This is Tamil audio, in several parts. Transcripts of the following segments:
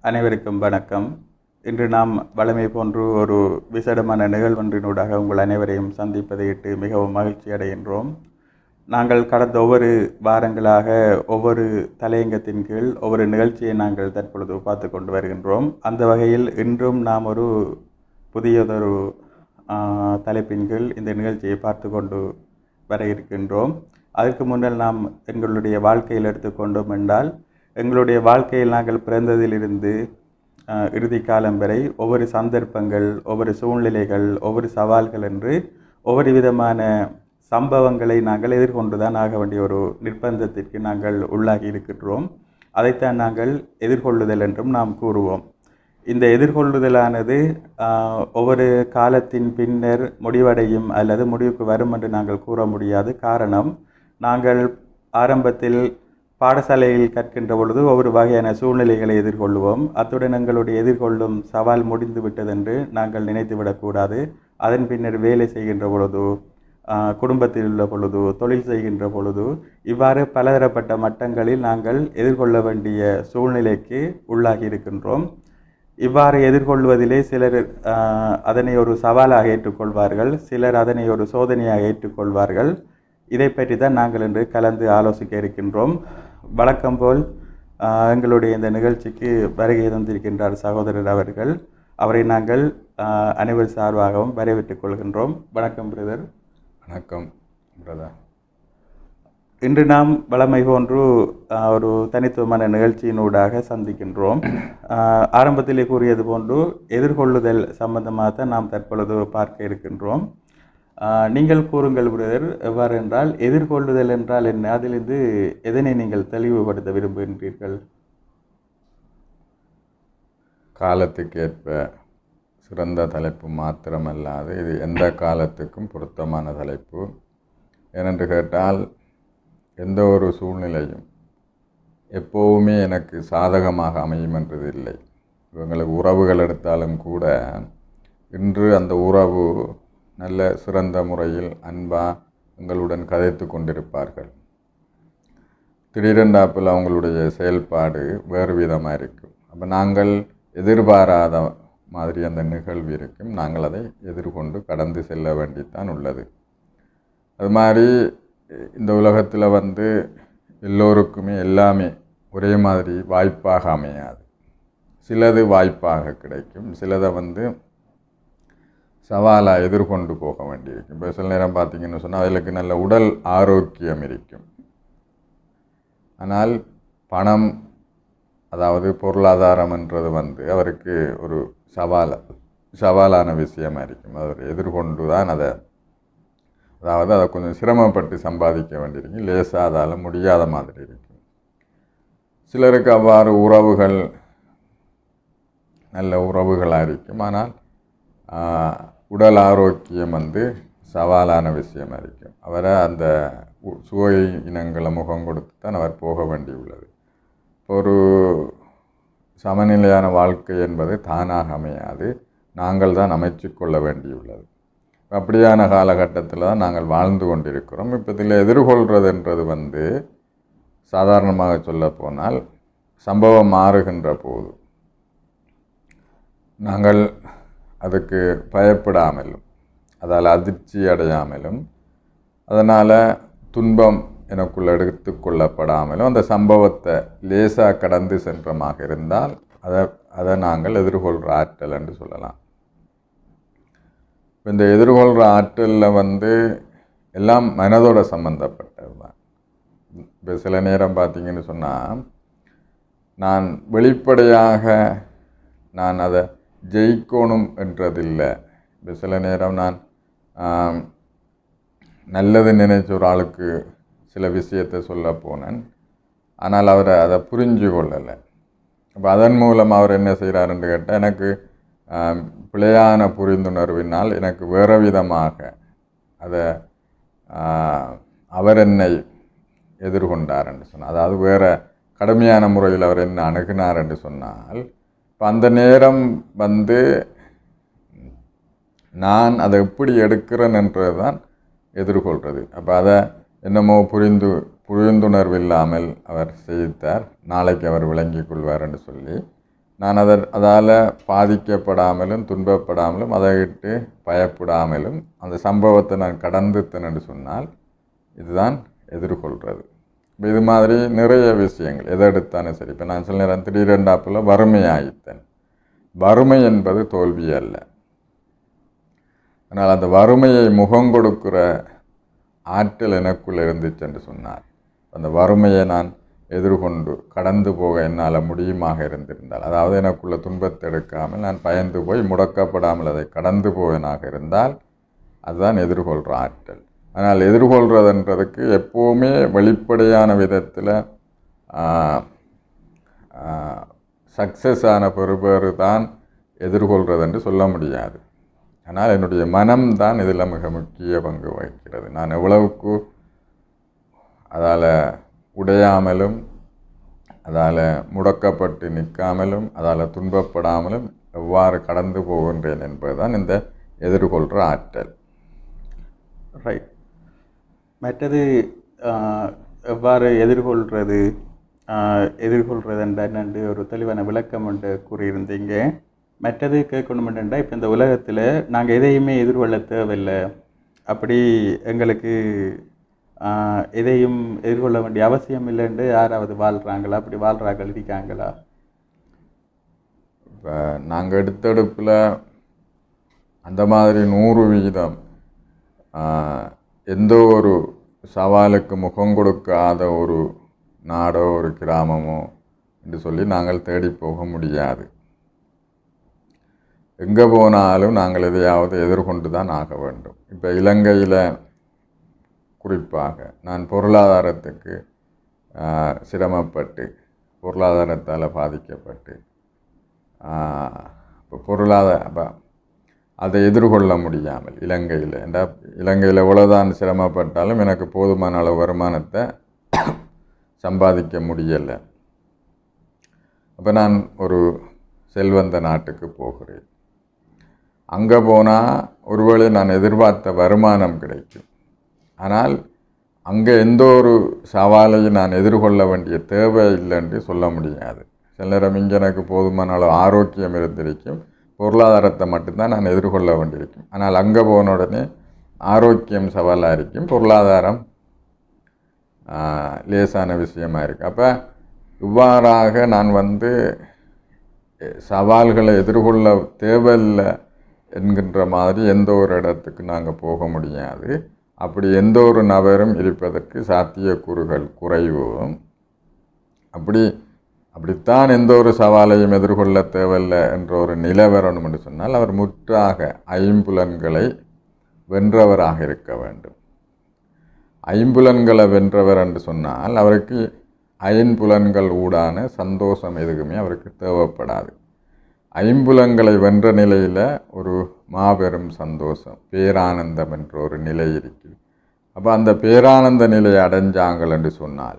அனைவருக்கும் வணக்கம் இன்று நாம் வழமை போன்று ஒரு விசேடமான நிகழ்வொன்றினூடாக உங்கள் அனைவரையும் சந்திப்பதையிட்டு மிகவும் மகிழ்ச்சி அடைகின்றோம் நாங்கள் கடந்த ஒவ்வொரு வாரங்களாக ஒவ்வொரு தலையங்கத்தின் கீழ் ஒவ்வொரு நிகழ்ச்சியை நாங்கள் தற்பொழுது பார்த்து கொண்டு வருகின்றோம் அந்த வகையில் இன்றும் நாம் ஒரு புதியதொரு ஆ, தலைப்பின் கீழ் இந்த நிகழ்ச்சியை பார்த்து கொண்டு வர இருக்கின்றோம் அதற்கு முன்னால் நாம் எங்களுடைய வாழ்க்கையில் எடுத்துக்கொண்டோம் என்றால் எங்களுடைய வாழ்க்கையில் நாங்கள் பிறந்ததிலிருந்து ஆஹ், இறுதி காலம் வரை ஒவ்வொரு சந்தர்ப்பங்கள் ஒவ்வொரு சூழ்நிலைகள் ஒவ்வொரு சவால்கள் என்று ஒவ்வொரு விதமான சம்பவங்களை நாங்கள் எதிர்கொண்டு தான் ஆக வேண்டிய ஒரு நிர்பந்தத்திற்கு நாங்கள் உள்ளாகி இருக்கின்றோம் அதைத்தான் நாங்கள் எதிர்கொள்ளுதல் என்றும் நாம் கூறுவோம் இந்த எதிர்கொள்ளுதலானது ஆஹ், ஒவ்வொரு காலத்தின் பின்னர் முடிவடையும் அல்லது முடிவுக்கு வரும் என்று நாங்கள் கூற முடியாது காரணம் நாங்கள் ஆரம்பத்தில் பாடசாலையில் கற்கின்ற பொழுது ஒவ்வொரு வகையான சூழ்நிலைகளை எதிர்கொள்வோம் அத்துடன் எங்களுடைய எதிர்கொள்ளும் சவால் முடிந்து விட்டதென்று நாங்கள் நினைத்துவிடக்கூடாது அதன் பின்னர் வேலை செய்கின்ற பொழுது ஆஹ், குடும்பத்தில் உள்ள பொழுது தொழில் செய்கின்ற பொழுது இவ்வாறு பலதரப்பட்ட மட்டங்களில் நாங்கள் எதிர்கொள்ள வேண்டிய சூழ்நிலைக்கு உள்ளாகி இருக்கின்றோம் இவ்வாறு எதிர்கொள்வதிலே சிலர் ஆஹ், அதனை ஒரு சவாலாக ஏற்றுக்கொள்வார்கள் சிலர் அதனை ஒரு சோதனையாக ஏற்றுக்கொள்வார்கள் இதை பற்றி தான் நாங்கள் இன்று கலந்து ஆலோசிக்க இருக்கின்றோம் வழக்கம் போல் ஆஹ், எங்களுடைய இந்த நிகழ்ச்சிக்கு வருகை தந்திருக்கின்றார் சகோதரர் அவர்கள் அவரை நாங்கள் ஆஹ், அனைவர் சார்பாகவும் வரவேற்றுக் கொள்கின்றோம் வணக்கம் பிரதர் வணக்கம் பிரதா இன்று நாம் வளமை போன்று ஆஹ், ஒரு தனித்துவமான நிகழ்ச்சியினூடாக சந்திக்கின்றோம் ஆஹ், ஆரம்பத்திலே கூறியது போன்று எதிர்கொள்ளுதல் சம்பந்தமாக தான் நாம் தற்பொழுது பார்க்க இருக்கின்றோம் ஆஹ், நீங்கள் கூறுங்கள் பிரதர் எவ்வாறு என்றால் எதிர்கொள்ளுதல் என்றால் என்ன அதிலிருந்து எதனை நீங்கள் தெளிவுபடுத்த விரும்புகின்றீர்கள் காலத்துக்கேற்ப சிறந்த தலைப்பு மாத்திரமல்லாது இது எந்த காலத்துக்கும் பொருத்தமான தலைப்பு ஏனென்று கேட்டால் எந்த ஒரு சூழ்நிலையும் எப்போவுமே எனக்கு சாதகமாக அமையும் என்றது இல்லை இவங்களுக்கு உறவுகள் எடுத்தாலும் கூட இன்று அந்த உறவு நல்ல சிறந்த முறையில் அன்பாக எங்களுடன் கதைத்து கொண்டிருப்பார்கள் திடீரென்றாப்பில் அவங்களுடைய செயல்பாடு வேறு விதமாக இருக்கும் அப்போ நாங்கள் எதிர்பாராத மாதிரி அந்த நிகழ்வு இருக்கும் நாங்கள் அதை எதிர்கொண்டு கடந்து செல்ல வேண்டித்தான் உள்ளது அது மாதிரி இந்த உலகத்தில் வந்து எல்லோருக்குமே எல்லாமே ஒரே மாதிரி வாய்ப்பாக அமையாது சிலது வாய்ப்பாக கிடைக்கும் சிலதை வந்து சவாலாக எதிர்கொண்டு போக வேண்டியிருக்கும் இப்போ சில நேரம் பார்த்தீங்கன்னு சொன்னால் அவர்களுக்கு நல்ல உடல் ஆரோக்கியம் இருக்கும் ஆனால் பணம் அதாவது பொருளாதாரம்ன்றது வந்து அவருக்கு ஒரு சவால் சவாலான விஷயமா இருக்கும் அவர் எதிர்கொண்டு தான் அதை அதாவது அதை கொஞ்சம் சிரமப்பட்டு சம்பாதிக்க வேண்டியிருக்கும் லேசாக அதால் முடியாத மாதிரி இருக்கும் சிலருக்கு அவ்வாறு உறவுகள் நல்ல உறவுகளாக இருக்கும் ஆனால் ஆஹ், உடல் ஆரோக்கியம் வந்து சவாலான விஷயமா இருக்கும் அவரை அந்த உ- சுவை இனங்களை முகம் கொடுத்து தான் அவர் போக வேண்டியுள்ளது ஒரு சமநிலையான வாழ்க்கை என்பது தானாக அமையாது நாங்கள் தான் அமைச்சு கொள்ள வேண்டியுள்ளது அப்படியான காலகட்டத்தில் தான் நாங்கள் வாழ்ந்து கொண்டிருக்கிறோம் இப்போ இதில் எதிர்கொள்கிறதுன்றது வந்து சாதாரணமாக சொல்லப் போனால் சம்பவம் மாறுகின்ற போது நாங்கள் அதுக்கு பயப்படாமலும் அதால் அதிர்ச்சி அடையாமலும் அதனால் துன்பம் எனக்குள் எடுத்து கொள்ளப்படாமலும் அந்த சம்பவத்தை லேசாக கடந்து சென்றமாக இருந்தால் அதை அதை நாங்கள் எதிர்கொள்கிற ஆற்றல் என்று சொல்லலாம் இப்ப இந்த எதிர்கொள்கிற ஆற்றலில் வந்து எல்லாம் மனதோட சம்மந்தப்பட்டது தான் இப்போ சில நேரம் பார்த்தீங்கன்னு சொன்னால் நான் வெளிப்படையாக நான் அதை ஜெயிக்கணும் என்றதில்லை இப்போ சில நேரம் நான் ஆம், நல்லது நினைச்ச ஒரு ஆளுக்கு சில விஷயத்தை சொல்ல போனேன் ஆனால் அவர் அதை புரிஞ்சு கொள்ளலை அப்போ அதன் மூலம் அவர் என்ன செய்கிறாருன்னு கேட்டால் எனக்கு ஆம், பிழையான புரிந்துணர்வினால் எனக்கு வேறு விதமாக அதை ஆ, அவர் என்னை எதிர்கொண்டார் என்று சொன்னார் அதாவது வேறு கடுமையான முறையில் அவர் என்ன அணுகினார் என்று சொன்னால் இப்போ அந்த நேரம் வந்து நான் அதை எப்படி எடுக்கிறேன் என்றது தான் எதிர்கொள்கிறது அப்போ அதை என்னமோ புரிந்து புரிந்துணர்வு இல்லாமல் அவர் செய்தார் நாளைக்கு அவர் விளங்கிக் கொள்வார் என்று சொல்லி நான் அதை அதால் பாதிக்கப்படாமலும் துன்பப்படாமலும் அதை விட்டு பயப்படாமலும் அந்த சம்பவத்தை நான் கடந்துத்தேன் என்று சொன்னால் இதுதான் எதிர்கொள்கிறது இப்போ இது மாதிரி நிறைய விஷயங்கள் எதை எடுத்தாலும் சரி இப்போ நான் சில நேரம் திடீரெண்டாப்பில் வறுமையாயித்தேன் வறுமை என்பது தோல்வி அல்ல ஆனால் அந்த வறுமையை முகம் கொடுக்கிற ஆற்றல் எனக்குள் இருந்துச்சு என்று சொன்னார் அந்த வறுமையை நான் எதிர்கொண்டு கடந்து போக என்னால் முடியுமாக இருந்திருந்தால் அதாவது எனக்குள்ள துன்பத்தை எடுக்காமல் நான் பயந்து போய் முடக்கப்படாமல் அதை கடந்து போவனாக இருந்தால் அதுதான் எதிர்கொள்கிற ஆற்றல் ஆனால் எதிர்கொள்கிறதுன்றதுக்கு எப்போவுமே வெளிப்படையான விதத்தில் சக்ஸஸ் ஆன பெறுபேறு தான் எதிர்கொள்கிறது என்று சொல்ல முடியாது ஆனால் என்னுடைய மனம்தான் இதில் மிக முக்கிய பங்கு வகிக்கிறது நான் எவ்வளவுக்கு அதால் உடையாமலும் அதால் முடக்கப்பட்டு நிற்காமலும் அதால் துன்பப்படாமலும் எவ்வாறு கடந்து போகின்றேன் என்பதுதான் இந்த எதிர்கொள்கிற ஆற்றல் ரைட் மற்றது ஆஹ், எவ்வாறு எதிர்கொள்கிறது ஆஹ், எதிர்கொள்கிறது என்னென்று ஒரு தெளிவான விளக்கம் என்று கூறியிருந்தீங்க மற்றது கேட்கணும் என்னென்னா இப்போ இந்த உலகத்தில் நாங்கள் எதையுமே எதிர்கொள்ள தேவையில்லை அப்படி எங்களுக்கு ஆஹ், எதையும் எதிர்கொள்ள வேண்டிய அவசியம் இல்லைன்னு யாராவது வாழ்கிறாங்களா அப்படி வாழ்கிறார்கள் இருக்காங்களா இப்போ நாங்கள் எடுத்தெடுப்பில் அந்த மாதிரி நூறு வீதம் ஆஹ், எந்த ஒரு சவாலுக்கு முகம் கொடுக்காத ஒரு நாடோ ஒரு கிராமமோ என்று சொல்லி நாங்கள் தேடி போக முடியாது எங்கே போனாலும் நாங்கள் எதையாவது எதிர்கொண்டு தான் ஆக வேண்டும் இப்போ இலங்கையில் குறிப்பாக நான் பொருளாதாரத்துக்கு ஆஹ், சிரமப்பட்டு பொருளாதாரத்தால் பாதிக்கப்பட்டு இப்போ பொருளாதார அப்போ அதை எதிர்கொள்ள முடியாமல் இலங்கையில் ஏண்டா இலங்கையில் எவ்வளோதான் சிரமப்பட்டாலும் எனக்கு போதுமான அளவு வருமானத்தை சம்பாதிக்க முடியலை அப்போ நான் ஒரு செல்வந்த நாட்டுக்கு போகிறேன் அங்கே போனால் ஒருவேளை நான் எதிர்பார்த்த வருமானம் கிடைக்கும் ஆனால் அங்கே எந்த ஒரு சவாலையும் நான் எதிர்கொள்ள வேண்டிய தேவை இல்லைன்னு சொல்ல முடியாது சில நேரம் இங்கே எனக்கு போதுமான அளவு ஆரோக்கியம் இருந்திருக்கும் பொருளாதாரத்தை மட்டும்தான் நான் எதிர்கொள்ள வேண்டியிருக்கும் ஆனால் அங்கே போன உடனே ஆரோக்கியம் சவாலாக இருக்கும் பொருளாதாரம் ஆஹ், லேசான விஷயமா இருக்கு அப்போ இவ்வாறாக நான் வந்து எ- சவால்களை எதிர்கொள்ள தேவையில்லை என்கின்ற மாதிரி எந்த ஒரு இடத்துக்கு நாங்கள் போக முடியாது அப்படி எந்த ஒரு நபரும் இருப்பதற்கு சாத்தியக்கூறுகள் குறைவும் அப்படி அப்படித்தான் எந்த ஒரு சவாலையும் எதிர்கொள்ள தேவையில்லை என்ற ஒரு நிலை வரணும் என்று சொன்னால் அவர் முற்றாக ஐம்புலன்களை வென்றவராக இருக்க வேண்டும் ஐம்புலன்களை வென்றவர் என்று சொன்னால் அவருக்கு ஐம்புலன்கள் ஊடான சந்தோஷம் எதுவுமே அவருக்கு தேவைப்படாது ஐம்புலன்களை வென்ற நிலையில் ஒரு மாபெரும் சந்தோஷம் பேரானந்தம் என்ற ஒரு நிலை இருக்குது அப்போ அந்த பேரானந்த நிலையை அடைஞ்சாங்கள் என்று சொன்னால்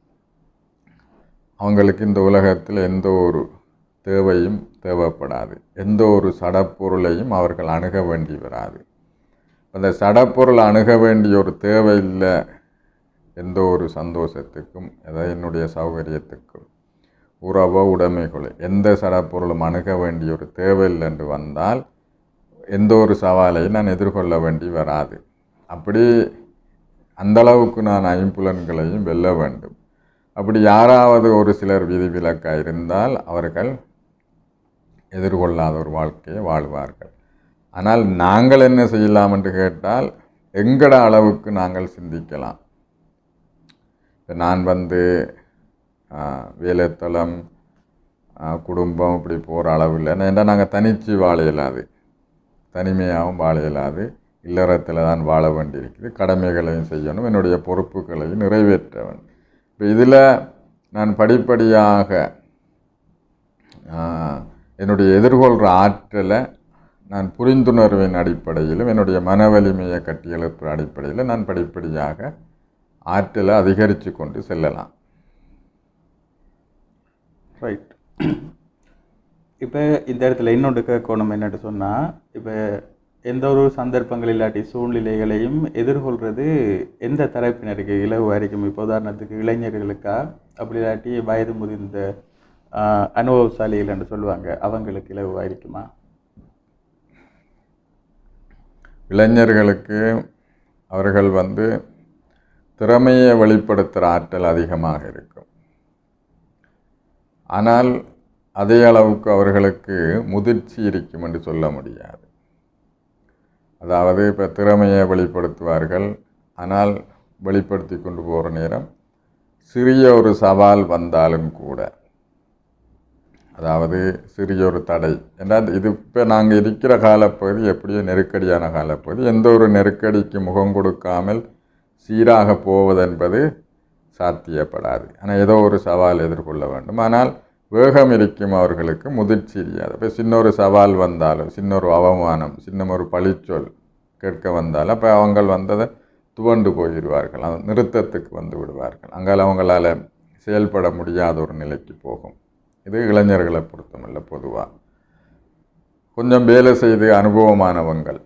அவங்களுக்கு இந்த உலகத்தில் எந்த ஒரு தேவையும் தேவைப்படாது எந்த ஒரு சடப்பொருளையும் அவர்கள் அணுக வேண்டி வராது அந்த சடப்பொருள் அணுக வேண்டிய ஒரு தேவை இல்லை எந்த ஒரு சந்தோஷத்துக்கும் அதாவது என்னுடைய சௌகரியத்துக்கும் உறவோ உடைமைகளோ எந்த சடப்பொருளும் அணுக வேண்டிய ஒரு தேவையில்லை என்று வந்தால் எந்த ஒரு சவாலையும் நான் எதிர்கொள்ள வேண்டி வராது அப்படி அந்த அளவுக்கு நான் ஐம்புலன்களையும் வெல்ல வேண்டும் அப்படி யாராவது ஒரு சிலர் விதிவிலக்காக இருந்தால் அவர்கள் எதிர்கொள்ளாத ஒரு வாழ்க்கையை வாழ்வார்கள் ஆனால் நாங்கள் என்ன செய்யலாம் என்று கேட்டால் எங்கட அளவுக்கு நாங்கள் சிந்திக்கலாம் இப்ப நான் வந்து ஆ, வேலைத்தளம் ஆ, குடும்பம் இப்படி போகிற அளவு இல்லை ஏன்னா நாங்கள் தனிச்சு வாழ இயலாது தனிமையாகவும் வாழ இயலாது இல்லறத்தில் தான் வாழ வேண்டியிருக்குது கடமைகளையும் செய்யணும் என்னுடைய பொறுப்புகளையும் நிறைவேற்ற வேண்டும் இப்போ இதில் நான் படிப்படியாக ஆ, என்னுடைய எதிர்கொள்கிற ஆற்றலை நான் புரிந்துணர்வின் அடிப்படையிலும் என்னுடைய மன வலிமையை கட்டியெழுப்புற அடிப்படையில் நான் படிப்படியாக ஆற்றலை அதிகரித்து கொண்டு செல்லலாம் ரைட் இப்போ இந்த இடத்துல இன்னொன்று கேட்கணும் என்னட்டு சொன்னால் இப்போ எந்த ஒரு சந்தர்ப்பங்கள் இல்லாட்டி சூழ்நிலைகளையும் எதிர்கொள்கிறது எந்த தரப்பினருக்கு இலவு வரைக்கும் இப்போ உதாரணத்துக்கு இளைஞர்களுக்கா அப்படி இல்லாட்டி வயது முதிர்ந்த ஆஹ், அனுபவசாலிகள் என்று சொல்லுவாங்க அவங்களுக்கு இலகுவாக இருக்குமா இளைஞர்களுக்கு அவர்கள் வந்து திறமையை வெளிப்படுத்துகிற ஆற்றல் அதிகமாக இருக்கும் ஆனால் அதே அளவுக்கு அவர்களுக்கு முதிர்ச்சி இருக்கும் என்று சொல்ல முடியாது அதாவது இப்போ திறமையை வெளிப்படுத்துவார்கள் ஆனால் வெளிப்படுத்தி கொண்டு போகிற நேரம் சிறிய ஒரு சவால் வந்தாலும் கூட அதாவது சிறிய ஒரு தடை ஏன்னா இது இப்போ நாங்கள் இருக்கிற காலப்பகுதி எப்படியோ நெருக்கடியான காலப்பகுதி எந்த ஒரு நெருக்கடிக்கு முகம் கொடுக்காமல் சீராக போவதென்பது சாத்தியப்படாது ஆனால் ஏதோ ஒரு சவால் எதிர்கொள்ள வேண்டும் ஆனால் வேகம் இருக்கும் அவர்களுக்கு முதிர்ச்சி இருக்காது இப்போ சின்ன ஒரு சவால் வந்தாலும் சின்ன ஒரு அவமானம் சின்ன ஒரு பழிச்சொல் கேட்க வந்தாலும் அப்போ அவங்க வந்ததை துவண்டு போயிடுவார்கள் அந்த நிறுத்தத்துக்கு வந்து விடுவார்கள் அங்கால அவங்களால செயல்பட முடியாத ஒரு நிலைக்கு போகும் இது இளைஞர்களை பொறுத்தமல்ல பொதுவாக கொஞ்சம் வேலை செய்து அனுபவமானவங்கள்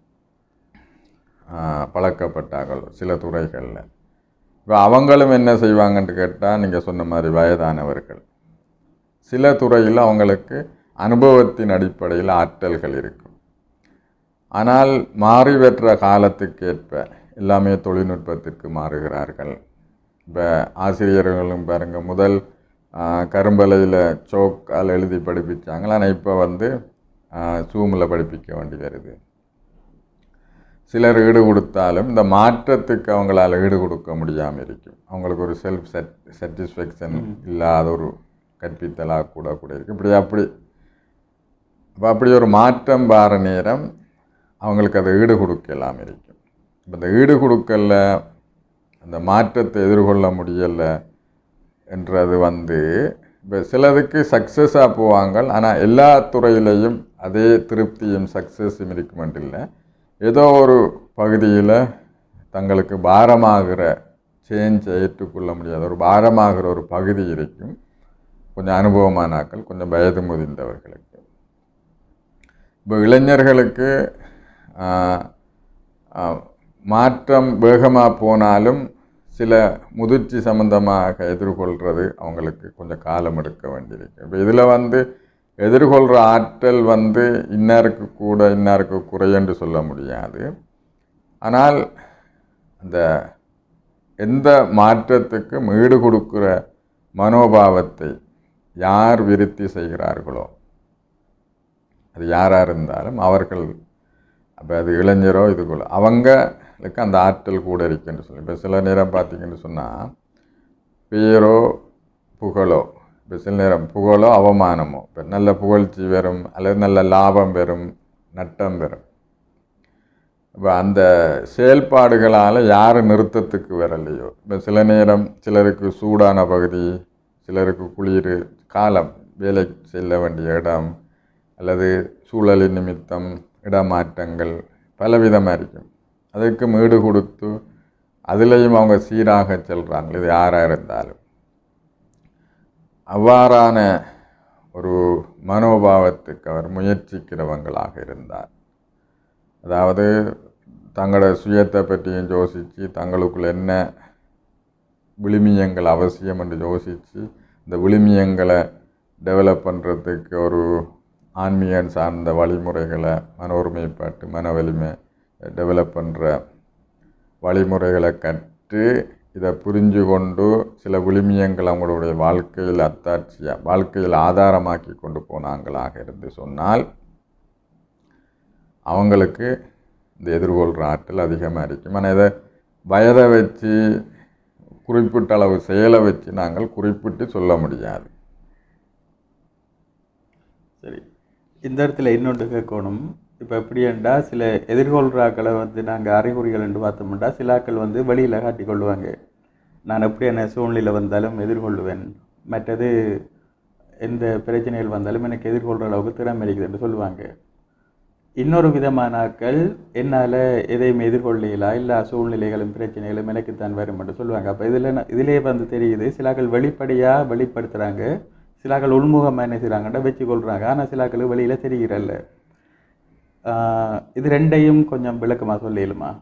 ஆஹ், பழக்கப்பட்டார்கள் சில துறைகளில் இப்போ அவங்களும் என்ன செய்வாங்கன்னு கேட்டால் நீங்கள் சொன்ன மாதிரி வயதானவர்கள் சில துறையில் அவங்களுக்கு அனுபவத்தின் அடிப்படையில் ஆற்றல்கள் இருக்கும் ஆனால் மாறி பெற்ற காலத்துக்கேற்ப எல்லாமே தொழில்நுட்பத்திற்கு மாறுகிறார்கள் இப்போ ஆசிரியர்களும் பாருங்கள் முதல் கரும்பலையில் சோக்கால் எழுதி படிப்பிச்சாங்க ஆனால் இப்போ வந்து சூமில் படிப்பிக்க வேண்டி வருது சிலர் ஈடு கொடுத்தாலும் இந்த மாற்றத்துக்கு அவங்களால ஈடு கொடுக்க முடியாமல் இருக்கும் அவங்களுக்கு ஒரு செல்ஃப் செட் சாட்டிஸ்ஃபேக்ஷன் இல்லாத ஒரு கற்பித்தலாக கூட கூட இருக்கு இப்படி அப்படி அப்போ அப்படி ஒரு மாற்றம் வார நேரம் அவங்களுக்கு அதை ஈடு கொடுக்கலாம் இருக்கும் இப்போ இந்த ஈடு கொடுக்கல அந்த மாற்றத்தை எதிர்கொள்ள முடியல என்றது வந்து இப்போ சிலதுக்கு சக்ஸஸாக போவாங்க ஆனால் எல்லா துறையிலையும் அதே திருப்தியும் சக்ஸஸும் இருக்குமென்று இல்லை ஏதோ ஒரு பகுதியில் தங்களுக்கு பாரமாகிற சேஞ்சை ஏற்றுக்கொள்ள முடியாத ஒரு பாரமாகிற ஒரு பகுதி இருக்கும் கொஞ்சம் அனுபவமானாக்கள் கொஞ்சம் வயது முதிர்ந்தவர்களுக்கு இப்போ இளைஞர்களுக்கு ஆஹ், ஆஹ், மாற்றம் வேகமாக போனாலும் சில முதிர்ச்சி சம்பந்தமாக எதிர்கொள்கிறது அவங்களுக்கு கொஞ்சம் காலம் எடுக்க வேண்டியிருக்கு இப்போ இதில் வந்து எதிர்கொள்கிற ஆற்றல் வந்து இன்னாருக்கு கூட இன்னாருக்கு குறையென்று சொல்ல முடியாது ஆனால் அந்த எந்த மாற்றத்துக்கும் ஈடு கொடுக்கிற மனோபாவத்தை யார் விருத்தி செய்கிறார்களோ அது யாராக இருந்தாலும் அவர்கள் அப்போ அது இளைஞரோ இதுக்குள்ள அவங்களுக்கு அந்த ஆற்றல் கூட இருக்குன்னு சொல்லி இப்போ சில நேரம் பார்த்தீங்கன்னு சொன்னால் பேரோ புகழோ இப்போ சில நேரம் புகழோ அவமானமோ இப்போ நல்ல புகழ்ச்சி பெறும் அல்லது நல்ல லாபம் பெறும் நட்டம் பெறும் இப்போ அந்த செயல்பாடுகளால் யார் நிறுத்தத்துக்கு வரலையோ இப்போ சில நேரம் சிலருக்கு சூடான பகுதி சிலருக்கு குளிர் காலம் வேலை செல்ல வேண்டிய இடம் அல்லது சூழலின் நிமித்தம் இடமாற்றங்கள் பலவிதமாக இருக்கும் அதுக்கு மீடு கொடுத்து அதுலேயும் அவங்க சீராக செல்கிறாங்க இது யாராக இருந்தாலும் அவ்வாறான ஒரு மனோபாவத்துக்கு அவர் முயற்சிக்கிறவங்களாக இருந்தார் அதாவது தங்களோட சுயத்தை பற்றியும் யோசித்து தங்களுக்குள்ள என்ன விழுமியங்கள் அவசியம் என்று யோசித்து இந்த விழுமியங்களை டெவலப் பண்ணுறதுக்கு ஒரு ஆன்மீகம் சார்ந்த வழிமுறைகளை மன ஒருமைப்பாட்டு மன வலிமை டெவலப் பண்ணுற வழிமுறைகளை கற்று இதை புரிஞ்சு கொண்டு சில விழுமியங்கள் அவங்களுடைய வாழ்க்கையில் அத்தாட்சியாக வாழ்க்கையில் ஆதாரமாக்கி கொண்டு போனாங்களாக இருந்து சொன்னால் அவங்களுக்கு இந்த எதிர்கொள்கிற ஆற்றல் அதிகமாக இருக்கும் ஆனால் இதை வயதை வச்சு குறிப்பிட்ட அளவு செயலை வச்சு நாங்கள் குறிப்பிட்டு சொல்ல முடியாது சரி இந்த இடத்துல இன்னொன்று கேட்கணும் இப்போ எப்படின்னா சில எதிர்கொள்கிறாக்களை வந்து நாங்கள் அறிகுறிகள் என்று பார்த்தோம்னா சிலாக்கள் வந்து வெளியில் காட்டிக்கொள்வாங்க நான் எப்படியான சூழ்நிலை வந்தாலும் எதிர்கொள்ளுவேன் மற்றது எந்த பிரச்சனைகள் வந்தாலும் எனக்கு எதிர்கொள்கிற அளவுக்கு திறமை இருக்குது என்று சொல்லுவாங்க இன்னொரு விதமான ஆட்கள் என்னால் எதையும் எதிர்கொள்ளலாம் எல்லா சூழ்நிலைகளும் பிரச்சனைகளும் எனக்குத்தான் வரும் என்று சொல்லுவாங்க அப்போ இதில் இதிலே வந்து தெரியுது சிலாக்கள் வெளிப்படையாக வெளிப்படுத்துகிறாங்க சிலாக்கள் உள்முகமாக என்ன செய்கிறாங்கன்னா வச்சு கொள்கிறாங்க ஆனால் சிலாக்கள் வெளியில் தெரிகிறல்ல ஆஹ் இது ரெண்டையும் கொஞ்சம் விளக்கமாக சொல்லிடுமா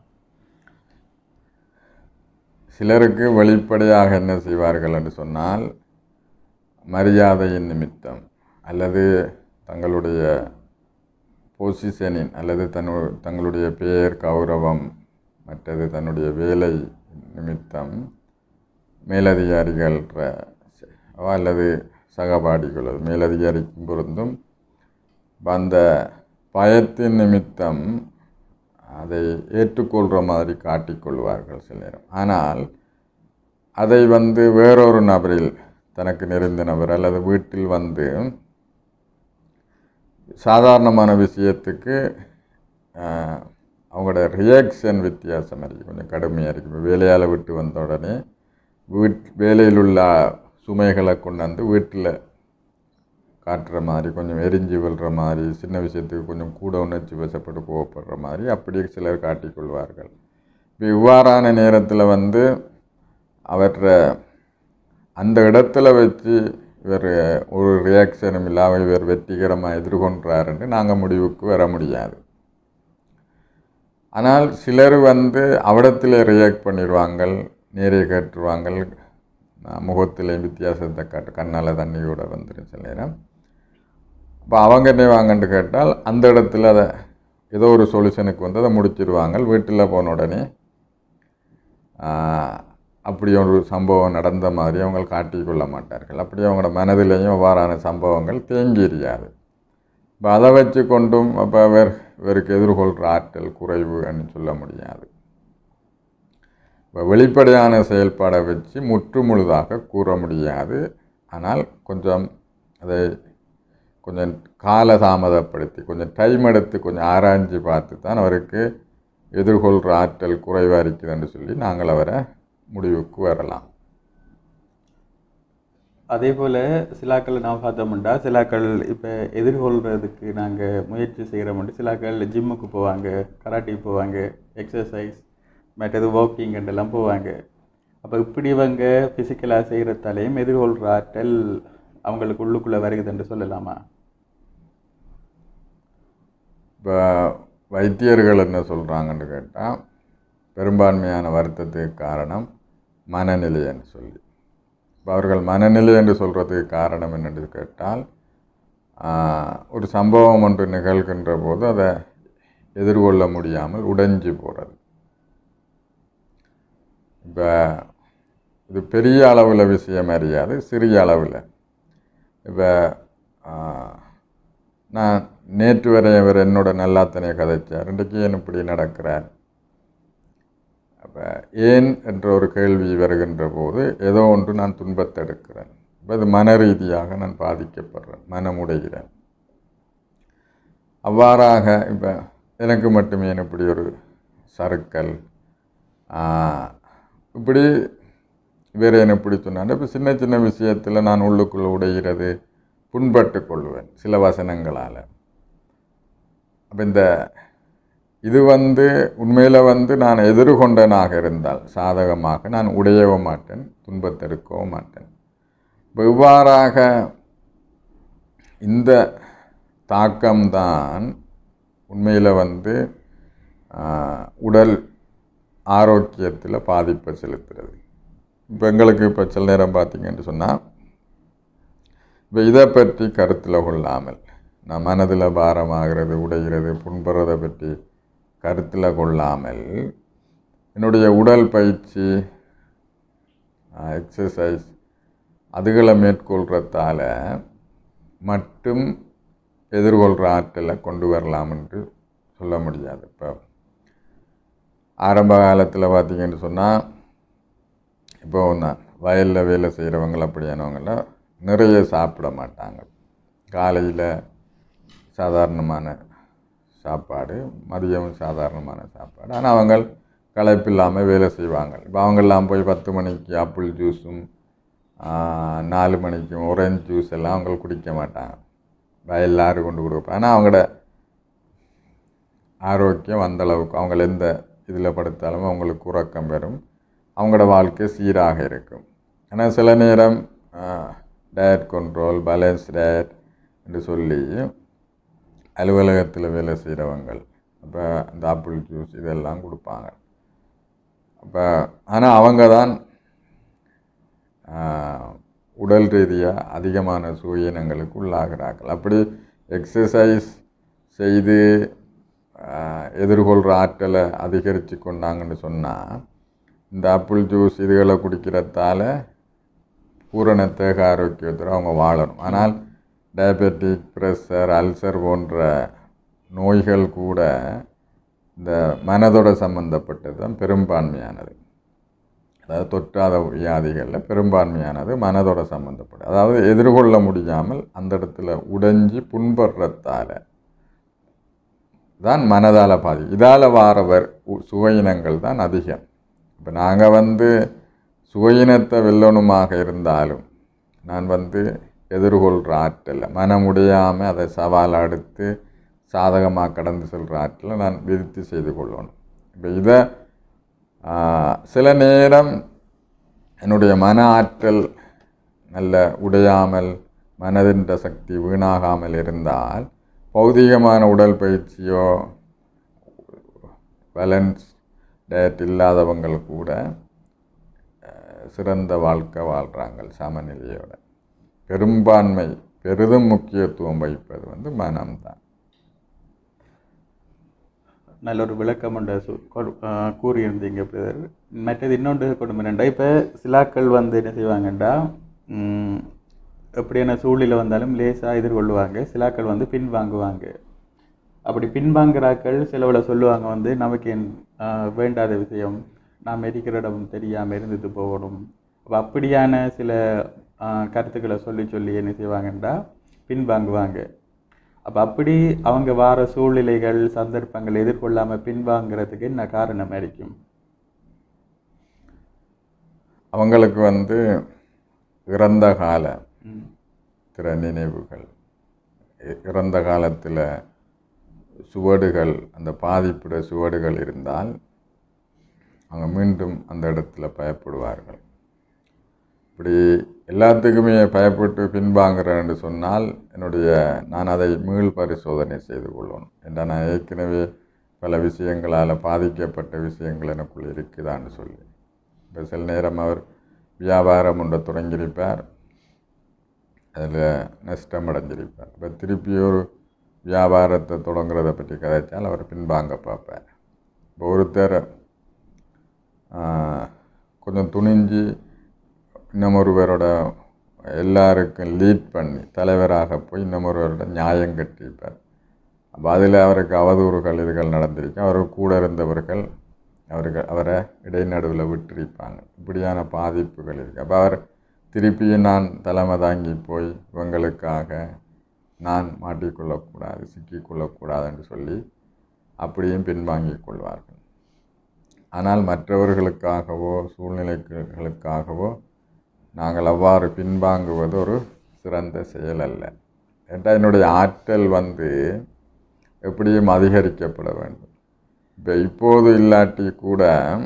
சிலருக்கு வெளிப்படையாக என்ன செய்வார்கள் என்று சொன்னால் மரியாதையின் நிமித்தம் அல்லது தங்களுடைய பொசிஷனின் அல்லது தன்னு தங்களுடைய பெயர் கௌரவம் மற்றது தன்னுடைய வேலை நிமித்தம் மேலதிகாரிகள் அல்லது சகபாடிகளோ மேலதிகாரிக்கும் பொருந்தும் அந்த பயத்தின் நிமித்தம் அதை ஏற்றுக்கொள்கிற மாதிரி காட்டிக்கொள்வார்கள் சில நேரம் ஆனால் அதை வந்து வேறொரு நபரில் தனக்கு நெருந்த நபர் அல்லது வீட்டில் வந்து சாதாரணமான விஷயத்துக்கு ஆஹ், அவங்களோட ரியாக்ஷன் வித்தியாசம் இருக்குது கொஞ்சம் கடுமையாக இருக்குது இப்போ வேலையால் விட்டு வந்த உடனே வீட் வேலையில் உள்ள சுமைகளை கொண்டாந்து வீட்டில் காட்டுற மாதிரி கொஞ்சம் எரிஞ்சு விழுற மாதிரி சின்ன விஷயத்துக்கு கொஞ்சம் கூட உணர்ச்சி வசப்பட்டு கோவப்படுற மாதிரி அப்படி சிலர் காட்டிக்கொள்வார்கள் இப்போ இவ்வாறான நேரத்தில் வந்து அவற்ற அந்த இடத்துல வச்சு இவர் ஒரு ரியாக்ஷனும் இல்லாமல் இவர் வெற்றிகரமாக எதிர்கொண்டாருன்னு நாங்கள் முடிவுக்கு வர முடியாது ஆனால் சிலர் வந்து அவிடத்தில் ரியாக்ட் பண்ணிடுவாங்க நேரே கேட்டுருவாங்க முகத்தில் வித்தியாசத்தை காட்டு கண்ணால் தண்ணியோட வந்துடும் சில நேரம் இப்போ அவங்க என்ன வாங்கன்னு கேட்டால் அந்த இடத்துல அதை ஏதோ ஒரு சொல்யூஷனுக்கு வந்து அதை முடிச்சிருவாங்க வீட்டில் போன உடனே ஆஹ், அப்படி ஒரு சம்பவம் நடந்த மாதிரி அவங்க காட்டிக்கொள்ள மாட்டார்கள் அப்படி அவங்களோட மனதிலேயும் அவ்வாறான சம்பவங்கள் தேங்கி எரியாது இப்போ அதை வச்சு கொண்டும் அப்போ வேறு இவருக்கு எதிர்கொள்கிற ஆற்றல் குறைவுன்னு சொல்ல முடியாது இப்போ வெளிப்படையான செயல்பாடை வச்சு முற்று முழுதாக கூற முடியாது ஆனால் கொஞ்சம் அதை கொஞ்சம் கால தாமதப்படுத்தி கொஞ்சம் டைம் எடுத்து கொஞ்சம் ஆராய்ஞ்சு பார்த்து தான் அவருக்கு எதிர்கொள்கிற ஆற்றல் குறைவாக இருக்குதுன்னு சொல்லி நாங்கள் அவரை முடிவுக்கு வரலாம் அதே போல் சிலாக்கள் நான் பார்த்தோம்னா சிலாக்கள் இப்போ எதிர்கொள்கிறதுக்கு நாங்கள் முயற்சி செய்கிறோம்ட்டு சிலாக்கள் ஜிம்முக்கு போவாங்க கராட்டி போவாங்க எக்ஸசைஸ் மற்றது வாக்கிங் எல்லாம் போவாங்க அப்போ இப்படி இவங்க ஃபிசிக்கலாக செய்கிறதாலையும் எதிர்கொள்கிற ஆற்றல் அவங்களுக்கு உள்ளுக்குள்ளே வருகுதுன்னு சொல்லலாமா இப்போ வைத்தியர்கள் என்ன சொல்கிறாங்கன்னு கேட்டால் பெரும்பான்மையான வருத்தத்துக்கு காரணம் மனநிலைன்னு சொல்லி இப்போ அவர்கள் மனநிலை என்று சொல்கிறதுக்கு காரணம் என்னென்னு கேட்டால் ஆஹ், ஒரு சம்பவம் ஒன்று நிகழ்கின்ற போது அதை எதிர்கொள்ள முடியாமல் உடைஞ்சு போகிறது இப்போ இது பெரிய அளவில் விஷயம் அறியாது சிறிய அளவில் இப்போ நான் நேற்று வரை அவர் என்னோட நல்லாத்தனையை கதைச்சார் இன்றைக்கு ஏன் இப்படி நடக்கிறார் அப்போ ஏன் என்ற ஒரு கேள்வி வருகின்ற போது ஏதோ ஒன்று நான் துன்பத்தை எடுக்கிறேன் இப்போ அது மன ரீதியாக நான் பாதிக்கப்படுறேன் மனமுடைகிறேன் அவ்வாறாக இப்போ எனக்கு மட்டுமே ஏன் இப்படி ஒரு சறுக்கல் ஆஹ், இப்படி வேறு என்ன இப்படி சொன்னாங்க இப்போ சின்ன சின்ன விஷயத்தில் நான் உள்ளுக்குள்ளே உடைகிறது புண்பட்டு கொள்வேன் சில வசனங்களால் அப்போ இந்த இது வந்து உண்மையில் வந்து நான் எதிர்கொண்டனாக இருந்தால் சாதகமாக நான் உடையவும் மாட்டேன் துன்பத்தை எடுக்கவும் மாட்டேன் இப்போ இவ்வாறாக இந்த தாக்கம்தான் உண்மையில் வந்து ஆஹ், உடல் ஆரோக்கியத்தில் பாதிப்பை செலுத்துறது இப்போ எங்களுக்கு இப்போ சில நேரம் பார்த்தீங்கன்னு சொன்னால் இப்போ இதை பற்றி கருத்தில் கொள்ளாமல் நான் மனதில் பாரமாகிறது உடைகிறது புண்படுறதை பற்றி கருத்தில் கொள்ளாமல் என்னுடைய உடல் பயிற்சி எக்ஸசைஸ் அதுகளை மேற்கொள்கிறதால மட்டும் எதிர்கொள்கிற ஆற்றலை கொண்டு வரலாம் என்று சொல்ல முடியாது இப்போ ஆரம்ப காலத்தில் பார்த்தீங்கன்னு சொன்னால் இப்போ நான் வயலில் வேலை செய்கிறவங்க அப்படியானவங்களாம் நிறைய சாப்பிட மாட்டாங்க காலையில் சாதாரணமான சாப்பாடு மதியம் சாதாரணமான சாப்பாடு ஆனால் அவங்க களைப்பு இல்லாமல் வேலை செய்வாங்க இப்போ அவங்கெல்லாம் போய் பத்து மணிக்கு ஆப்பிள் ஜூஸும் ஆஹ், நாலு மணிக்கும் ஒரேஞ்ச் ஜூஸ் எல்லாம் அவங்க குடிக்க மாட்டாங்க வயலில் ஆறு கொண்டு கொடுப்பேன் ஆனால் அவங்களோட ஆரோக்கியம் அந்த அளவுக்கு அவங்கள எந்த இதில் படுத்தாலும் அவங்களுக்கு உறக்கம் பெறும் அவங்களோட வாழ்க்கை சீராக இருக்கும் ஆனால் சில நேரம் டயட் கண்ட்ரோல் பேலன்ஸ் டயட் என்று சொல்லி அலுவலகத்தில் வேலை செய்கிறவங்க அப்போ இந்த ஆப்பிள் ஜூஸ் இதெல்லாம் கொடுப்பாங்க அப்போ ஆனால் அவங்க தான் ஆஹ், உடல் ரீதியாக அதிகமான சுயினங்களுக்கு உள்ளாகிறார்கள் அப்படி எக்ஸசைஸ் செய்து ஆஹ், எதிர்கொள்கிற ஆற்றலை அதிகரித்து கொண்டாங்கன்னு சொன்னால் இந்த ஆப்பிள் ஜூஸ் இதுகளை குடிக்கிறதால பூரண தேக ஆரோக்கியத்தோடு அவங்க வாழணும் ஆனால் டயபெட்டிக் ப்ரெஷர் அல்சர் போன்ற நோய்கள் கூட இந்த மனதோட சம்பந்தப்பட்டது தான் பெரும்பான்மையானது அதாவது தொற்றாத வியாதிகளில் பெரும்பான்மையானது மனதோட சம்பந்தப்பட்டது அதாவது எதிர்கொள்ள முடியாமல் அந்த இடத்துல உடைஞ்சி புண்படுறதால தான் மனதால் பாதி இதால் வாரவர் உ- சுவையினங்கள் தான் அதிகம் இப்போ நாங்கள் வந்து சுவையினத்தை வெல்லணுமாக இருந்தாலும் நான் வந்து எதிர்கொள்கிற ஆற்றல் மனமுடையாமல் அதை சவால் அடுத்து சாதகமாக கடந்து செல்கிற ஆற்றலை நான் விருத்தி செய்து கொள்ளணும் இப்போ இதை ஆஹ், சில நேரம் என்னுடைய மன ஆற்றல் நல்ல உடையாமல் மனதின் சக்தி வீணாகாமல் இருந்தால் பௌதிகமான உடல் பயிற்சியோ பேலன்ஸ் டயட் இல்லாதவங்கள் கூட அஹ், சிறந்த வாழ்க்கை வாழ்கிறாங்க சமநிலையோட பெரும்பான்மை பெரிதும் முக்கியத்துவம் வகிப்பது வந்து மனம்தான் நல்ல ஒரு விளக்கம் உண்டு சு- கொடு- ஆ, கூறியிருந்தீங்க பிரதர் மற்றது இன்னொன்று கொடுமை ரெண்டா இப்போ சிலாக்கள் வந்து என்ன செய்வாங்கண்டா ம், எப்படியான சூழ்நிலை வந்தாலும் லேசாக எதிர்கொள்ளுவாங்க சிலாக்கள் வந்து பின்வாங்குவாங்க அப்படி பின்வாங்குறாக்கள் சிலவில் சொல்லுவாங்க வந்து நமக்கு என் ஆ, வேண்டாத விஷயம் நாம் இருக்கிற இடம் தெரியாமல் இருந்துட்டு போகணும் அப்ப அப்படியான சில ஆ, கருத்துக்களை சொல்லி சொல்லி என்ன செய்வாங்கண்டா பின்வாங்குவாங்க அப்போ அப்படி அவங்க வார சூழ்நிலைகள் சந்தர்ப்பங்கள் எதிர்கொள்ளாமல் பின்வாங்கிறதுக்கு என்ன காரணம் இருக்கும் அவங்களுக்கு வந்து இறந்த கால ம். திற நினைவுகள் இ- இறந்த காலத்தில் சுவடுகள் அந்த பாதிப்புட சுவடுகள் இருந்தால் அவங்க மீண்டும் அந்த இடத்துல பயப்படுவார்கள் இப்படி எல்லாத்துக்குமே பயப்பட்டு பின்வாங்குறேன்னு சொன்னால் என்னுடைய நான் அதை மீள் பரிசோதனை செய்து கொள்ளணும் ஏன்னா நான் ஏற்கனவே பல விஷயங்களால் பாதிக்கப்பட்ட விஷயங்கள் எனக்குள் இருக்குதான்னு சொல்லி இப்போ சில நேரம் அவர் வியாபாரம் ஒன்றை தொடங்கியிருப்பார் அதில் நஷ்டம் அடைஞ்சிருப்பார் இப்போ திருப்பி ஒரு வியாபாரத்தை தொடங்குறதை பற்றி கதைச்சால் அவர் பின்வாங்க பார்ப்பார் இப்போ ஒருத்தர் ஆஹ், கொஞ்சம் துணிஞ்சு இன்னமொருவரோட எல்லாருக்கும் லீட் பண்ணி தலைவராக போய் இன்னமொருவரோட நியாயம் கட்டியிருப்பார் அப்போ அதில் அவருக்கு அவதூறுகள் இதுகள் நடந்திருக்கு அவர் கூட இருந்தவர்கள் அவர்கள் அவரை இடைநடுவில் விட்டிருப்பாங்க இப்படியான பாதிப்புகள் இருக்குது அப்போ அவர் திருப்பியும் நான் தலைமை தாங்கி போய் இவங்களுக்காக நான் மாட்டிக்கொள்ளக்கூடாது சிக்கிக்கொள்ளக்கூடாதுன்னு சொல்லி அப்படியும் பின்வாங்கிக் கொள்வார்கள் ஆனால் மற்றவர்களுக்காகவோ சூழ்நிலைகளுக்காகவோ நாங்கள் அவ்வாறு பின்வாங்குவது ஒரு சிறந்த செயல் அல்ல ஏன்டா என்னுடைய ஆற்றல் வந்து எப்படியும் அதிகரிக்கப்பட வேண்டும் இப்போ இப்போது இல்லாட்டி கூட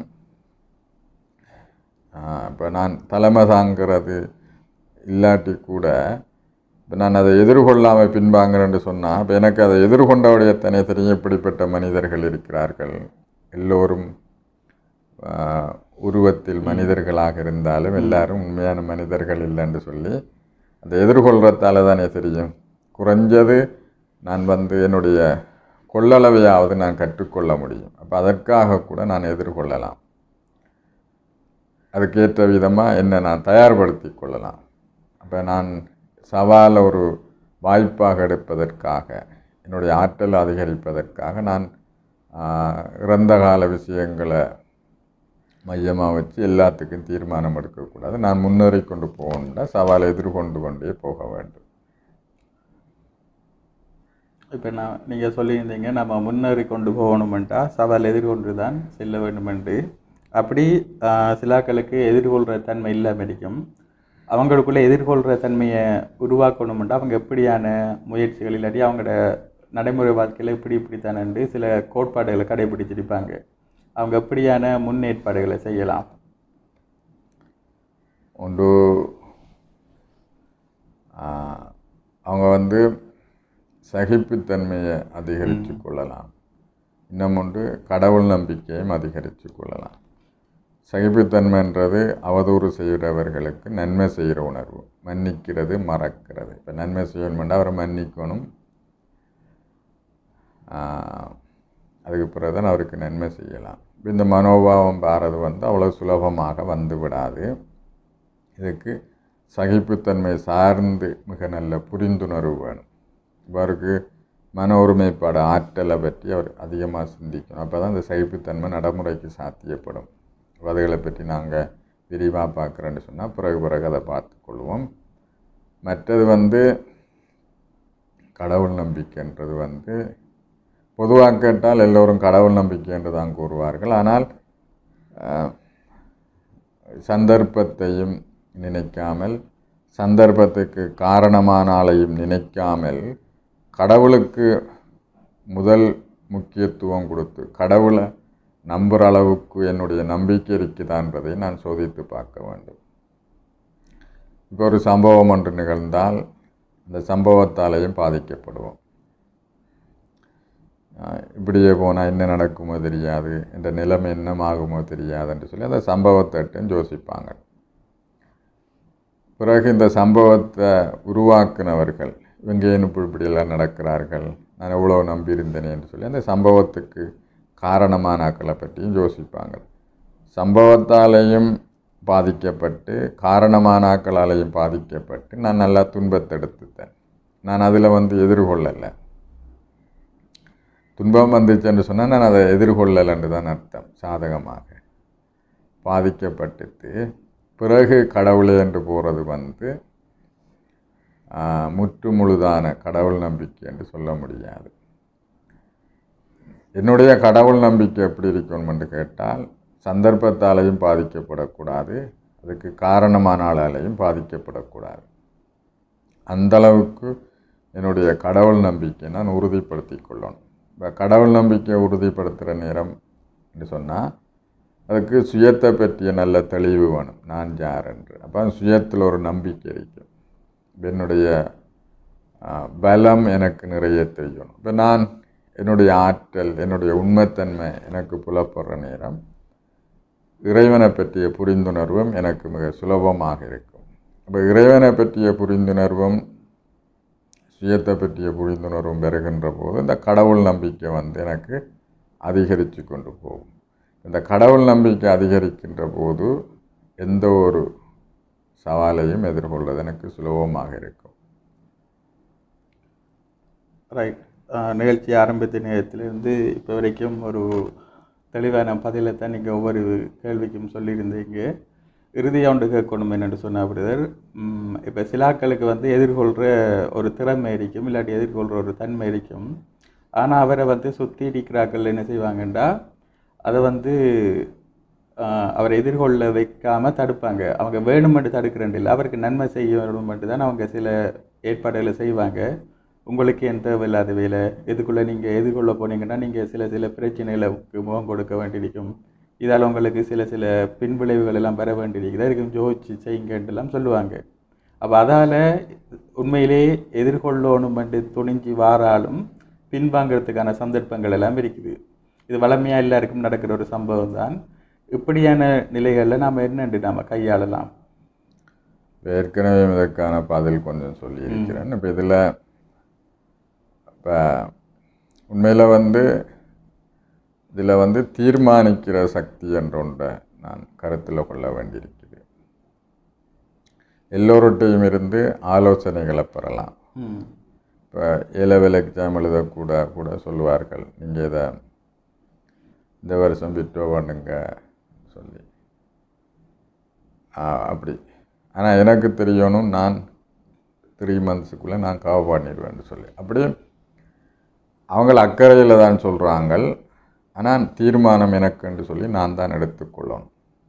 இப்போ நான் தலைமை தாங்கிறது இல்லாட்டி கூட இப்போ நான் அதை எதிர்கொள்ளாமல் பின்வாங்குறேன்னு சொன்னால் இப்போ எனக்கு அதை எதிர்கொண்டவுடைய தனி தெரியும் இப்படிப்பட்ட மனிதர்கள் இருக்கிறார்கள் எல்லோரும் ஆஹ், உருவத்தில் மனிதர்களாக இருந்தாலும் எல்லாரும் உண்மையான மனிதர்கள் இல்லைன்னு சொல்லி அதை எதிர்கொள்கிறதால தானே தெரியும் குறைஞ்சது நான் வந்து என்னுடைய கொள்ளளவையாவது நான் கற்றுக்கொள்ள முடியும் அப்போ அதற்காக கூட நான் எதிர்கொள்ளலாம் அதுக்கேற்ற விதமாக என்னை நான் தயார்படுத்தி கொள்ளலாம் அப்போ நான் சவாலை ஒரு வாய்ப்பாக எடுப்பதற்காக என்னுடைய ஆற்றல் அதிகரிப்பதற்காக நான் ஆஹ், இறந்த கால விஷயங்களை மையமாக வச்சு எல்லாத்துக்கும் தீர்மானம் எடுக்கக்கூடாது நான் முன்னேறி கொண்டு போகணுன்னா சவாலை எதிர்கொண்டு கொண்டே போக வேண்டும் இப்போ நான் நீங்கள் சொல்லியிருந்தீங்க நம்ம முன்னேறி கொண்டு போகணுமெண்டா சவால் எதிர்கொண்டு தான் செல்ல வேண்டுமென்று அப்படி ஆஹ், சிலாக்களுக்கு எதிர்கொள்கிற தன்மை இல்லாமல் இருக்கும் அவங்களுக்குள்ள எதிர்கொள்கிற தன்மையை உருவாக்கணுமெண்டா அவங்க எப்படியான முயற்சிகள் இல்லாட்டி அவங்களோட நடைமுறை வாழ்க்கையில் இப்படி இப்படித்தானு சில கோட்பாடுகளை கடைபிடிச்சிருப்பாங்க அவங்க எப்படியான முன்னேற்பாடுகளை செய்யலாம் ஒன்று ஆஹ், அவங்க வந்து சகிப்புத்தன்மையை அதிகரித்து கொள்ளலாம் இன்னும் ஒன்று கடவுள் நம்பிக்கையும் அதிகரித்து கொள்ளலாம் சகிப்புத்தன்மைன்றது அவதூறு செய்கிறவர்களுக்கு நன்மை செய்கிற உணர்வு மன்னிக்கிறது மறக்கிறது இப்போ நன்மை செய்யணும்னா அவரை மன்னிக்கணும் ஆஹ், அதுக்கு பிறகு தான் அவருக்கு நன்மை செய்யலாம் இப்ப இந்த மனோபாவம் பாரது வந்து அவ்வளோ சுலபமாக வந்து விடாது இதுக்கு சகிப்புத்தன்மை சார்ந்து மிக நல்ல புரிந்துணர்வு வேணும் இவருக்கு மன ஒருமைப்பாடு ஆற்றலை பற்றி அவர் அதிகமாக சிந்திக்கணும் அப்போ தான் இந்த சகிப்புத்தன்மை நடைமுறைக்கு சாத்தியப்படும் அதுகளை பற்றி நாங்கள் விரிவாக பார்க்குறேன்னு சொன்னால் பிறகு பிறகு அதை பார்த்துக்கொள்வோம் மற்றது வந்து கடவுள் நம்பிக்கைன்றது வந்து பொதுவாக கேட்டால் எல்லோரும் கடவுள் நம்பிக்கை என்று தான் கூறுவார்கள் ஆனால் அஹ், சந்தர்ப்பத்தையும் நினைக்காமல் சந்தர்ப்பத்துக்கு காரணமான ஆளையும் நினைக்காமல் கடவுளுக்கு முதல் முக்கியத்துவம் கொடுத்து கடவுளை நம்புகிற அளவுக்கு என்னுடைய நம்பிக்கை இருக்குதான்றதை நான் சோதித்து பார்க்க வேண்டும் இப்போ ஒரு சம்பவம் ஒன்று நிகழ்ந்தால் அந்த சம்பவத்தாலேயும் பாதிக்கப்படுவோம் ஆஹ் இப்படியே போனால் என்ன நடக்குமோ தெரியாது இந்த நிலைமை என்னமாகுமோ தெரியாதுன்னு சொல்லி அந்த சம்பவத்தைட்டும் யோசிப்பாங்க பிறகு இந்த சம்பவத்தை உருவாக்குனவர்கள் இவங்க ஏன் இப்படி இப்படியெல்லாம் நடக்கிறார்கள் நான் எவ்வளோ நம்பியிருந்தேனே என்று சொல்லி அந்த சம்பவத்துக்கு காரணமான ஆக்களை பற்றியும் யோசிப்பாங்க சம்பவத்தாலேயும் பாதிக்கப்பட்டு காரணமான ஆக்களாலேயும் பாதிக்கப்பட்டு நான் நல்லா துன்பத்தை எடுத்துட்டேன் நான் அதில் வந்து எதிர்கொள்ளலை துன்பம் வந்துச்சுன்னு சொன்னால் நான் அதை எதிர்கொள்ளலைன்னு தான் அர்த்தம் சாதகமாக பாதிக்கப்பட்டுட்டு பிறகு கடவுளே என்று போகிறது வந்து ஆஹ், முற்று முழுதான கடவுள் நம்பிக்கை என்று சொல்ல முடியாது என்னுடைய கடவுள் நம்பிக்கை எப்படி இருக்கணும்னு கேட்டால் சந்தர்ப்பத்தாலேயும் பாதிக்கப்படக்கூடாது அதுக்கு காரணமான ஆளாலேயும் பாதிக்கப்படக்கூடாது அந்த அளவுக்கு என்னுடைய கடவுள் நம்பிக்கை நான் உறுதிப்படுத்தி கொள்ளணும் இப்போ கடவுள் நம்பிக்கையை உறுதிப்படுத்துகிற நேரம் என்று சொன்னால் அதுக்கு சுயத்தை பற்றிய நல்ல தெளிவு வேணும் நான் யார் என்று அப்போ சுயத்தில் ஒரு நம்பிக்கை இருக்கும் இப்ப என்னுடைய ஆ, பலம் எனக்கு நிறைய தெரியணும் இப்போ நான் என்னுடைய ஆற்றல் என்னுடைய உண்மைத்தன்மை எனக்கு புலப்படுற நேரம் இறைவனை பற்றிய புரிந்துணர்வும் எனக்கு மிக சுலபமாக இருக்கும் அப்போ இறைவனை பற்றிய புரிந்துணர்வும் சுயத்தை பற்றிய புரிந்துணர்வும் பெறுகின்ற போது இந்த கடவுள் நம்பிக்கை வந்து எனக்கு அதிகரித்து கொண்டு போகும் இந்த கடவுள் நம்பிக்கை அதிகரிக்கின்ற போது எந்த ஒரு சவாலையும் எதிர்கொள்வது எனக்கு சுலபமாக இருக்கும் ரைட் நிகழ்ச்சி ஆரம்பித்த நேரத்திலிருந்து இப்போ வரைக்கும் ஒரு தெளிவான பதிலை தான் நீங்கள் ஒவ்வொரு கேள்விக்கும் சொல்லியிருந்தீங்க இறுதியாக ஒன்று கேட்கணும் என்னென்னு சொன்ன பிரதர் இப்போ சிலாக்களுக்கு வந்து எதிர்கொள்கிற ஒரு திறமை இருக்கும் இல்லாட்டி எதிர்கொள்கிற ஒரு தன்மை இருக்கும் ஆனால் அவரை வந்து சுற்றி இருக்கிறார்கள் என்ன செய்வாங்கண்டா அதை வந்து ஆஹ், அவரை எதிர்கொள்ள வைக்காமல் தடுப்பாங்க அவங்க வேணுமென்று தடுக்கிறேன் இல்லை அவருக்கு நன்மை செய்ய வேணுமென்று தான் அவங்க சில ஏற்பாடுகளை செய்வாங்க உங்களுக்கு எந்த தேவையில்லாத வேலை இதுக்குள்ளே நீங்கள் எதிர்கொள்ள போனீங்கன்னா நீங்கள் சில சில பிரச்சனைகளுக்கு முகம் கொடுக்க வேண்டியிருக்கும் இதால் உங்களுக்கு சில சில பின்விளைவுகள் எல்லாம் பெற வேண்டியிருக்குது அதுக்கு ஜோதிச்சு செய்யுங்கன்ட்டுலாம் சொல்லுவாங்க அப்போ அதால் உண்மையிலே எதிர்கொள்ளணுமென்று துணிஞ்சு வாராலும் பின்வாங்கிறதுக்கான சந்தர்ப்பங்கள் எல்லாம் இருக்குது இது வளமையாக எல்லாருக்கும் நடக்கிற ஒரு சம்பவம் தான் இப்படியான நிலைகளில் நாம் என்னென்று நாம் கையாளலாம் ஏற்கனவே இதற்கான பதில் கொஞ்சம் சொல்லியிருக்கிறேன் இப்போ இதில் இப்போ உண்மையில் வந்து இதில் வந்து தீர்மானிக்கிற சக்தி என்ற ஒன்றை நான் கருத்தில் கொள்ள வேண்டியிருக்குது எல்லோருட்டையும் இருந்து ஆலோசனைகளை பெறலாம் ம் இப்போ ஏலவெல் எக்ஸாம் எழுதக்கூட கூட சொல்லுவார்கள் நீங்கள் இதை இந்த வருஷம் விட்டோ பண்ணுங்க சொல்லி ஆ, அப்படி ஆனால் எனக்கு தெரியணும் நான் த்ரீ மந்த்ஸுக்குள்ளே நான் கவர் பண்ணிடுவேன்னு சொல்லி அப்படி அவங்கள அக்கறையில் தான் சொல்கிறாங்க ஆனால் தீர்மானம் எனக்குன்னு சொல்லி நான் தான் எடுத்துக்கொள்ளணும்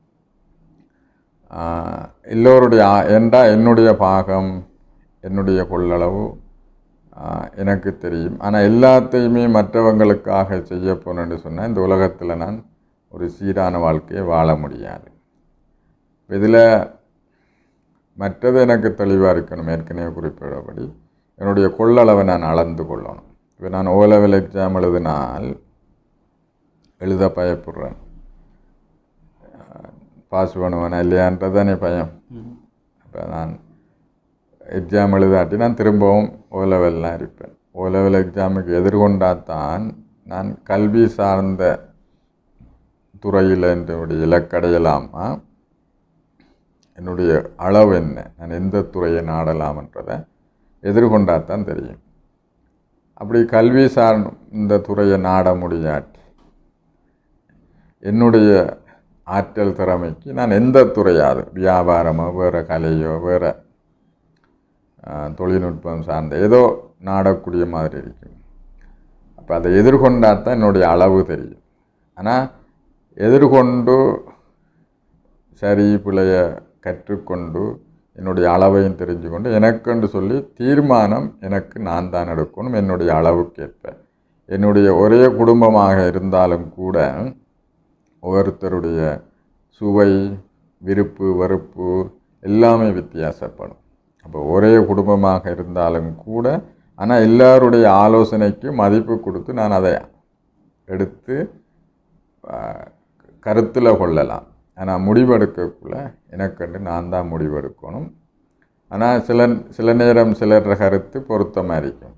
ஆஹ் எல்லோருடைய ஆ- ஏண்டா என்னுடைய பாகம் என்னுடைய கொள்ளளவு ஆஹ் எனக்கு தெரியும் ஆனால் எல்லாத்தையுமே மற்றவங்களுக்காக செய்ய போனேன்னு சொன்னால் இந்த உலகத்தில் நான் ஒரு சீரான வாழ்க்கையை வாழ முடியாது இதில் மற்றது எனக்கு தெளிவாக இருக்கணும் ஏற்கனவே குறிப்பிடபடி என்னுடைய கொள்ளளவை நான் அளந்து கொள்ளணும் இப்போ நான் ஓ லெவல் எக்ஸாம் எழுதினால் எழுத பயப்படுறேன் பாஸ் பண்ணுவேனா இல்லையான்றதானே பயம் ம். அப்போ நான் எக்ஸாம் எழுதாட்டி நான் திரும்பவும் ஓ லெவல்லாம் இருப்பேன் ஓ லெவல் எக்ஸாமுக்கு எதிர்கொண்டாதான் நான் கல்வி சார்ந்த துறையில் என்னுடைய இலக்கடையலாமா என்னுடைய அளவு என்ன நான் எந்த துறையை நாடலாம்ன்றதை எதிர்கொண்டாதான் தெரியும் அப்படி கல்வி சார்ந்த துறையை நாட முடியாட்டி என்னுடைய ஆற்றல் திறமைக்கு நான் எந்த துறையாவது வியாபாரமோ வேறு கலையோ வேறு தொழில்நுட்பம் சார்ந்த ஏதோ நாடக்கூடிய மாதிரி இருக்கும் அப்போ அதை எதிர்கொண்டால் தான் என்னுடைய அளவு தெரியும் ஆனால் எதிர்கொண்டு சரி பிழைய கற்றுக்கொண்டு என்னுடைய அளவையும் தெரிஞ்சு கொண்டு எனக்குன்னு சொல்லி தீர்மானம் எனக்கு நான் தான் எடுக்கணும் என்னுடைய அளவுக்கேற்ப என்னுடைய ஒரே குடும்பமாக இருந்தாலும் கூட ஒவ்வொருத்தருடைய சுவை விருப்பு வெறுப்பு எல்லாமே வித்தியாசப்படும் அப்போ ஒரே குடும்பமாக இருந்தாலும் கூட ஆனால் எல்லாருடைய ஆலோசனைக்கு மதிப்பு கொடுத்து நான் அதை எடுத்து கருத்தில் கொள்ளலாம் ஆனால் முடிவெடுக்கக்குள்ள எனக்கண்டு நான் தான் முடிவெடுக்கணும் ஆனால் சில சில நேரம் சிலர் கருத்து பொருத்தமாக இருக்கும்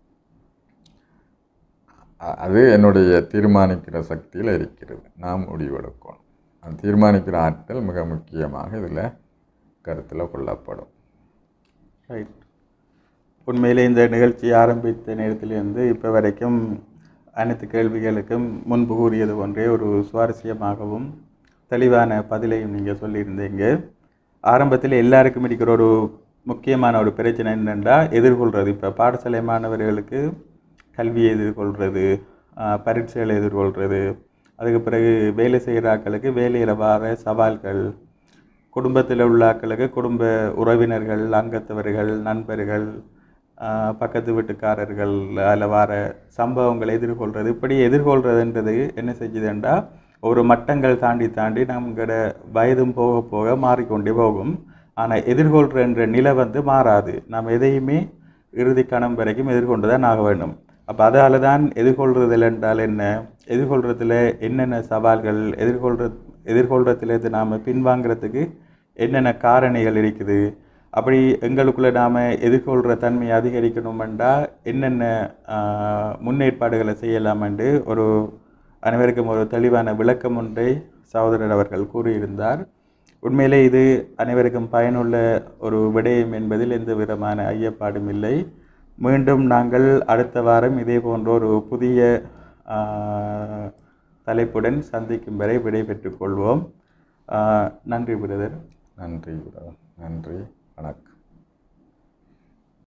அ- அது என்னுடைய தீர்மானிக்கிற சக்தியில் இருக்கிறது நான் முடிவெடுக்கணும் அந்த தீர்மானிக்கிற ஆற்றல் மிக முக்கியமாக இதில் கருத்தில் கொள்ளப்படும் ரைட் உண்மையிலே இந்த நிகழ்ச்சி ஆரம்பித்த நேரத்திலிருந்து இப்போ வரைக்கும் அனைத்து கேள்விகளுக்கும் முன்பு கூறியது போன்றே ஒரு சுவாரஸ்யமாகவும் தெளிவான பதிலையும் நீங்கள் சொல்லியிருந்தீங்க ஆரம்பத்தில் எல்லாருக்கும் இருக்கிற ஒரு முக்கியமான ஒரு பிரச்சனை என்னென்னா எதிர்கொள்கிறது இப்போ பாடசாலை மாணவர்களுக்கு கல்வியை எதிர்கொள்கிறது ஆஹ், பரீட்சைகளை எதிர்கொள்கிறது அதுக்கு பிறகு வேலை செய்கிற ஆட்களுக்கு வேலையில் வர சவால்கள் குடும்பத்தில் உள்ள ஆட்களுக்கு குடும்ப உறவினர்கள் அங்கத்தவர்கள் நண்பர்கள் ஆஹ், பக்கத்து வீட்டுக்காரர்கள் அதில் வர சம்பவங்களை எதிர்கொள்கிறது இப்படி எதிர்கொள்கிறதுன்றது என்ன செய்யுதுண்டா ஒரு மட்டங்கள் தாண்டி தாண்டி நம்மளோட வயதும் போக போக மாறிக்கொண்டே போகும் ஆனால் எதிர்கொள்கிற நிலை வந்து மாறாது நாம் எதையுமே இறுதி கணம் வரைக்கும் எதிர்கொண்டு தான் ஆக வேண்டும் அப்போ அதால தான் எதிர்கொள்றதில் என்றால் என்ன எதிர்கொள்றதுல என்னென்ன சவால்கள் எதிர்கொள்ற எதிர்கொள்றதுலேருந்து நாம் பின்வாங்கிறதுக்கு என்னென்ன காரணிகள் இருக்குது அப்படி எங்களுக்குள்ளே நாம் எதிர்கொள்கிற தன்மையை அதிகரிக்கணுமெண்டா என்னென்ன ஆஹ், முன்னேற்பாடுகளை செய்யலாமென்று ஒரு அனைவருக்கும் ஒரு தெளிவான விளக்கம் ஒன்றை சகோதரர் அவர்கள் கூறியிருந்தார் உண்மையிலே இது அனைவருக்கும் பயனுள்ள ஒரு விடயம் என்பதில் எந்த விதமான ஐயப்பாடும் இல்லை மீண்டும் நாங்கள் அடுத்த வாரம் இதே போன்ற ஒரு புதிய ஆஹ், தலைப்புடன் சந்திக்கும் வரை விடைபெற்றுக் கொள்வோம் ஆஹ், நன்றி பிரதர் நன்றி நன்றி வணக்கம்